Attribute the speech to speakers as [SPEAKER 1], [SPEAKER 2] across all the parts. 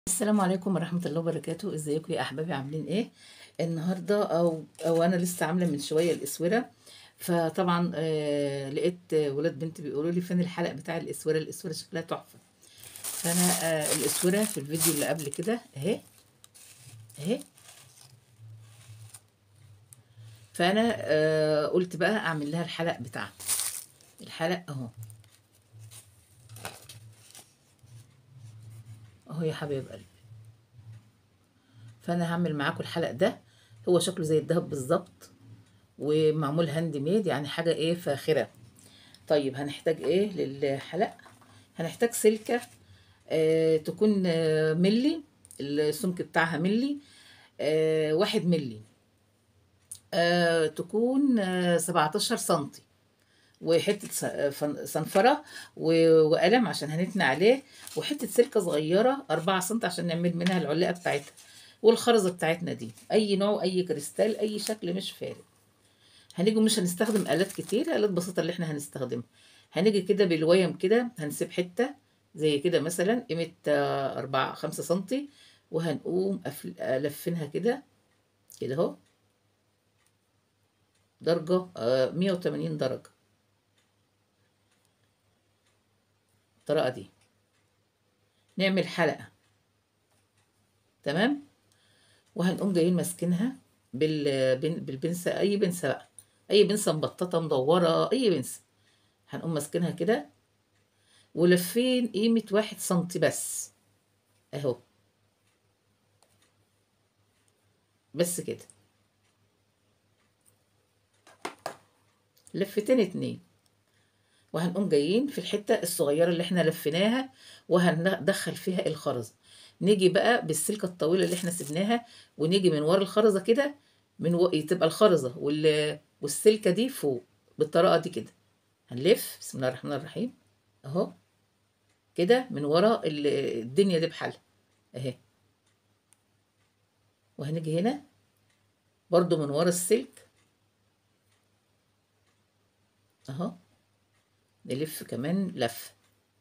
[SPEAKER 1] السلام عليكم ورحمة الله وبركاته ازيكم يا احبابي عاملين ايه النهارده او او انا لسه عامله من شويه الاسوره فطبعا آه لقيت ولاد بنتي بيقولوا لي فين الحلق بتاع الاسوره الاسوره شكلها تحفه فانا آه الاسوره في الفيديو اللي قبل كده اهي اهي فانا آه قلت بقى اعمل لها الحلق بتاعها الحلق اهو اهو يا حبايب قلبي فانا هعمل معاكم الحلق ده هو شكله زي الدهب بالظبط ومعمول هاند ميد يعني حاجه ايه فاخره طيب هنحتاج ايه للحلق هنحتاج سلكه آه تكون آه ملي السمك بتاعها ملي آه واحد ملي آه تكون آه 17 سنتي وحته صنفره وقلم عشان هنتني عليه وحته سلكه صغيره 4 سم عشان نعمل منها العلاقه بتاعتها والخرزه بتاعتنا دي اي نوع اي كريستال اي شكل مش فارق هنيجي مش هنستخدم الات كتير الات بسيطه اللي احنا هنستخدمها هنيجي كده بالويم كده هنسيب حته زي كده مثلا قيمه 4 5 سم وهنقوم لفينها كده كده اهو درجه 180 درجه الطريقة دي نعمل حلقة تمام وهنقوم جايين ماسكينها بال... بالبنسة أي بنسة بقى أي بنسة مبططة مدورة أي بنسة هنقوم ماسكينها كده ولفين قيمة واحد سنتي بس أهو بس كده لفتين اتنين وهنقوم جايين في الحتة الصغيرة اللي احنا لفيناها وهندخل فيها الخرزة نيجي بقى بالسلكة الطويلة اللي احنا سبناها ونيجي من ورا الخرزة كده من و... تبقى الخرزة وال... والسلكة دي فوق بالطريقة دي كده هنلف بسم الله الرحمن الرحيم اهو كده من ورا الدنيا دي بحالها اهي وهنيجي هنا برضو من ورا السلك اهو نلف كمان لف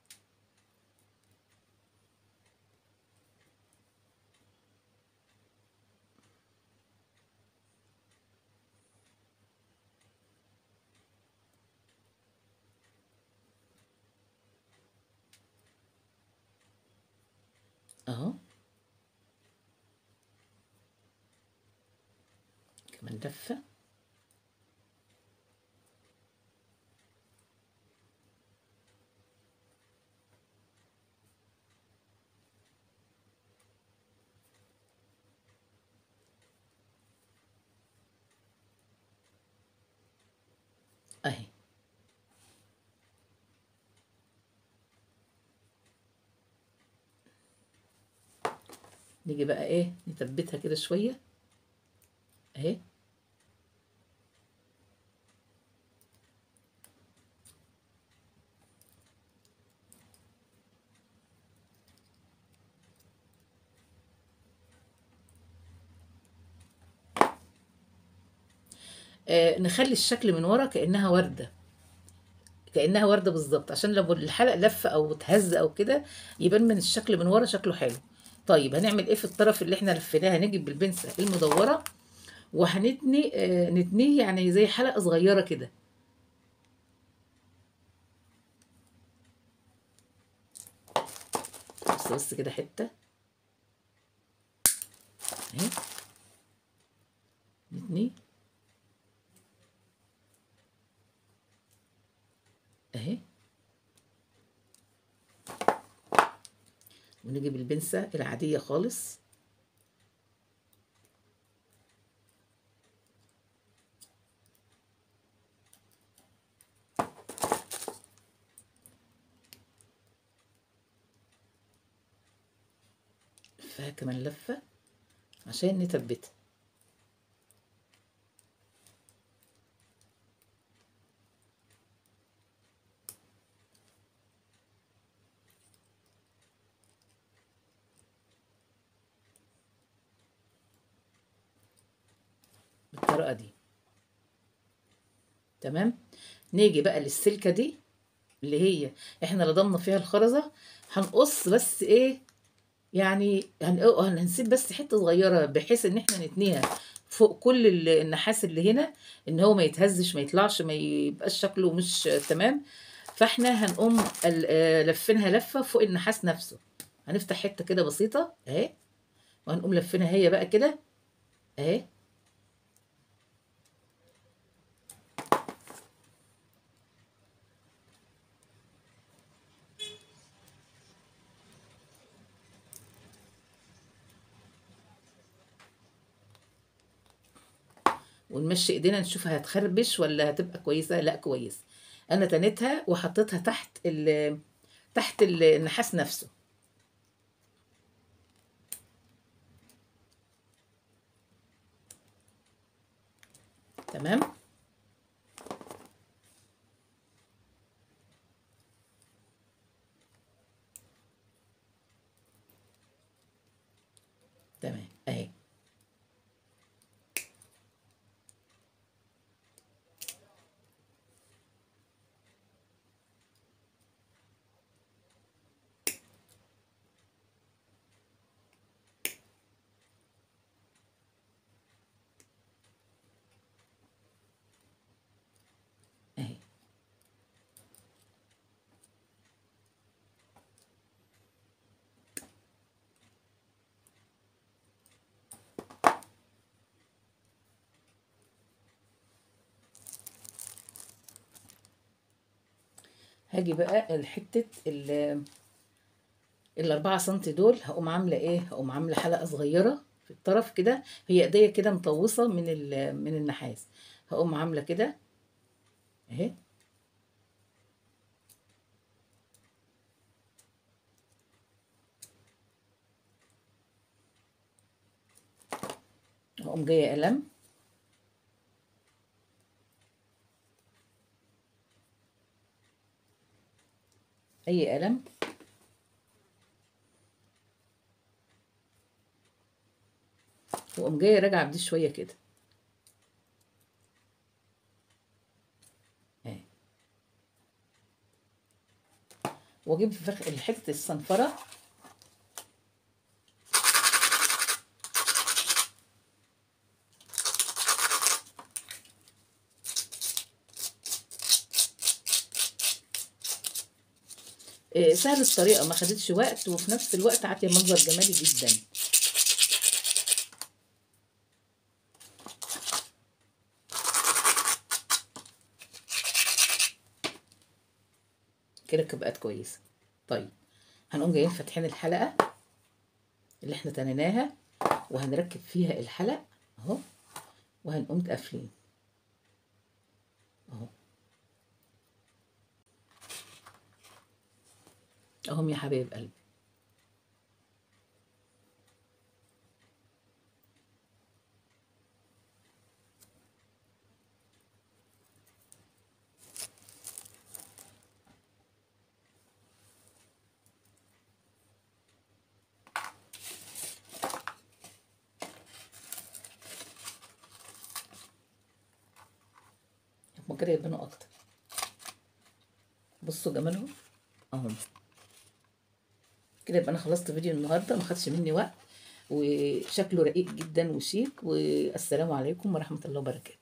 [SPEAKER 1] اهو كمان لفه اهي نيجي بقى ايه نثبتها كده شويه اهي آه نخلي الشكل من ورا كانها ورده كانها ورده بالظبط عشان لو الحلق لف او اتهز او كده يبان من الشكل من ورا شكله حلو طيب هنعمل ايه في الطرف اللي احنا لفيناه هنيجي بالبنسه المدوره وهنتني آه نتنيه يعني زي حلقه صغيره كده بس بس كده حته اهي نتنيه اهي ونجيب البنسة العادية خالص لفها كمان لفة عشان نثبتها بالطريقه دي تمام نيجي بقى للسلكه دي اللي هي احنا لضمنا فيها الخرزه هنقص بس ايه يعني هن- هن- هنسيب بس حته صغيره بحيث ان احنا نتنيها فوق كل ال- النحاس اللي هنا ان هو ما يتهزش ما يطلعش ما يبقاش شكله مش تمام فاحنا هنقوم ال- آه، لفينها لفه فوق النحاس نفسه هنفتح حته كده بسيطه اهي وهنقوم لفينها هي بقى كده اهي ونمشي ايدينا نشوف هتخربش ولا هتبقى كويسه لا كويس انا تنيتها وحطيتها تحت ال تحت ال- النحاس نفسه تمام تمام اهي اهي هاجي بقى الحتة ال الأربعة سنتي دول هقوم عاملة إيه؟ هقوم عاملة حلقة صغيرة في الطرف كده هي إيديا كده مطوصة من ال من النحاس هقوم عاملة كده أهي هقوم جاية قلم أي قلم وأقوم جاية راجعة بدي شوية كده أهي وأجيب فخ حتة الصنفرة إيه، سهل الطريقة ما خدتش وقت وفي نفس الوقت عاطية منظر جمالي جدا كده بقت كويسة طيب هنقوم جايين فاتحين الحلقة اللي احنا تنيناها وهنركب فيها الحلق اهو وهنقوم قافلين اهو اهم يا حبايب قلبي هما كده يبانوا اكتر بصوا جمالهم اهم كده يبقى انا خلصت فيديو النهارده ما خدش مني وقت وشكله رقيق جدا وشيك والسلام عليكم ورحمه الله وبركاته